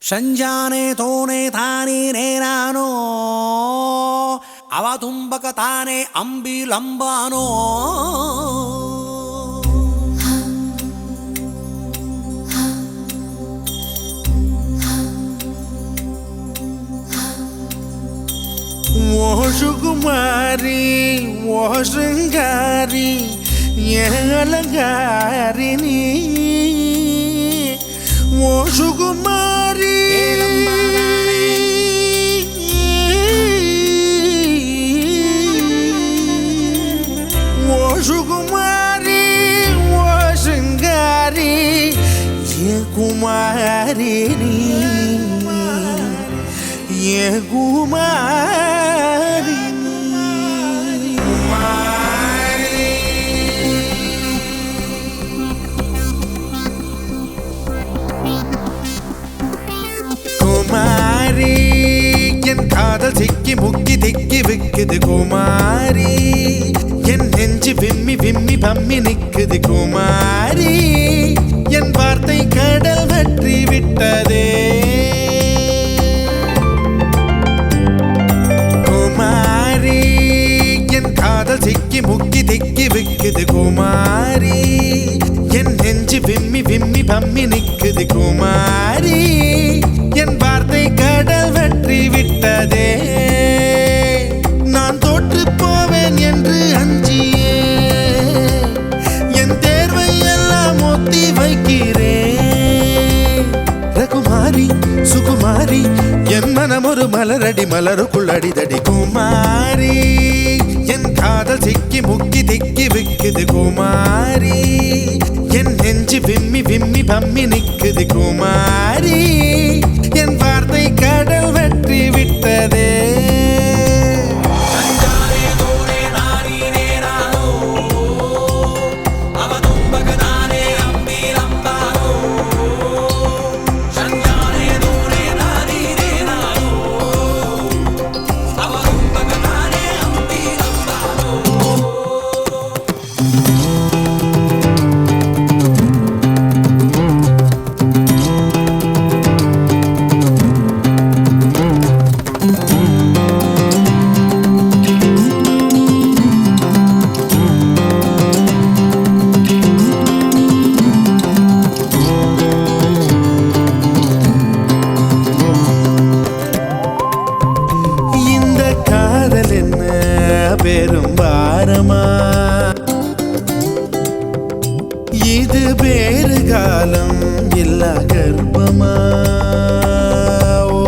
ಸಂಜಾನೆ ತೋನೆ ತಾನೇ ನೇನಾನೋ ಅವ ತುಂಬಕ ತಾನೆ ಅಂಬಿಲಂಬಾನೋ ஓ சுகுமாரி ஓ சிங்காரி ஏலங்காரி நீ ஓ சுகுமாரி ஓ சுகுமாரி ஓ சிங்காரி ஏ குமாரி நீ ஏ குமாரி குமாரி என் காதல் சிக்கி முக்கி திக்கி விக்குது குமாரி என் நெஞ்சு விம்மி விம்மி பம்மி நிக்குது குமாரி என் வார்த்தை கடல் வற்றி விட்டதே குமாரி என் காதல் சிக்கி முக்கி திக்கி விக்குது குமாரி என் நெஞ்சு விம்மி விம்மி பம்மி நிக்குது குமாரி என் வார்த்தை கடல் வற்றி விட்டதே நான் தோற்று போவேன் என்று அஞ்சியே என் தேர்வை எல்லாம் ஒத்தி வைக்கிறேன் ரகுமாரி சுகுமாரி என் மனம் ஒரு மலரடி மலருக்குள் அடிதடி குமாரி என் காதல் சிக்கி முக்கி திக்கி விக்குது குமாரி என் நெஞ்சு விம்மி விம்மி பம்மி நிக்குது குமாரி என் வார்த்தை கடல் வெற்றி விட்டதே ಸಂಜಾನೆ ತೋನೆ ತಾನೇ ನೇನಾನೋ ಅವ ತುಂಬಕ ತಾನೆ ಅಂಬಿಲಂಬಾನೋ ಸಂಜಾನೆ ತೋನೆ ತಾನೇ ನೇನಾನೋ ಅವ ತುಂಬಕ ತಾನೆ ಅಂಬಿಲಂಬಾನೋ இந்த காதல் என்ன பெரும் பாரமா இது வேறு காலம் இல்ல கர்ப்பமா ஓ,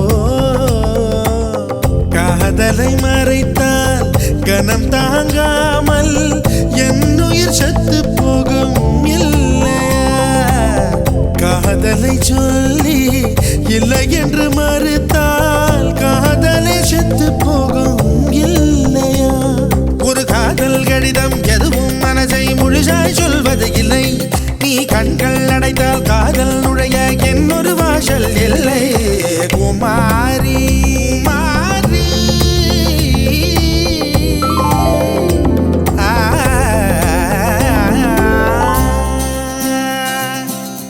காதலை மறைத்தால் கனம் தாங்காமல் என் உயிர் செத்து போகும் இல்லையா காதலை சொல்லி இல்லை என்று மறுத்தால் காதலை செத்து போகும் இல்லையா ஒரு காதல் கடிதம் எதுவும் மனதை முழுசாய் சொல்வது இல்லை நீ கண்கள் அடைத்தால் காதல் நுழைய என்னொரு வாசல் இல்லை குமாரி மாறி ஆ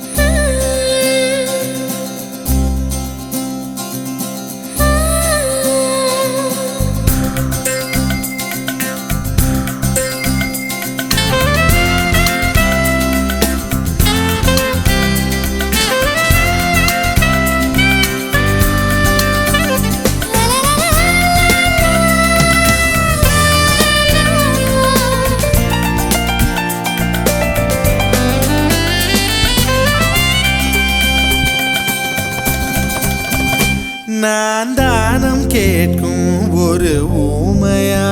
நான் தானம் கேட்கும் ஒரு ஊமையா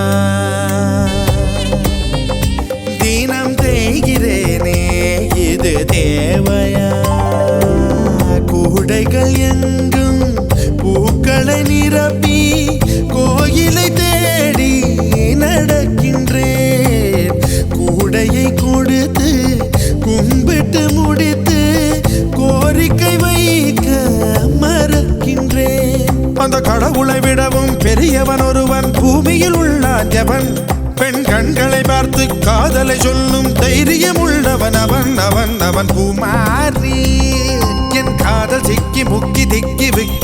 தினம் தேய்கிறேனே இது தேவையா கூடைகள் எங்கும் பூக்களை நிரப்பி கோயிலை தேடி நடக்கின்றேன் கூடையை கொடுத்து கும்பிட்டு முடித்து கோரிக்கை வைக்க மறக்கின்றேன் அந்த கடவுளை விடவும் பெரியவன் ஒருவன் பூமியில் உள்ளான் ஜவன் பெண் கண்களை பார்த்து காதலை சொல்லும் தைரியம் உள்ளவன் அவன் அவன் அவன் குமாரி என் காதல் சிக்கி முக்கி திக்கி விக்கி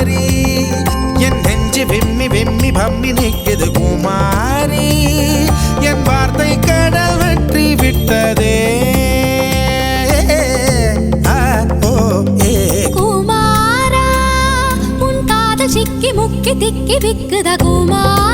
குமாரி என் நெஞ்சு விம்மி விம்மி பம்மி நிக்குது குமாரி என் வார்த்தை கடல் வெற்றி விட்டதே ஆ, ஓ, ஏ. குமாரா உன் காதல் சிக்கி முக்கி திக்கி விக்குத குமாரா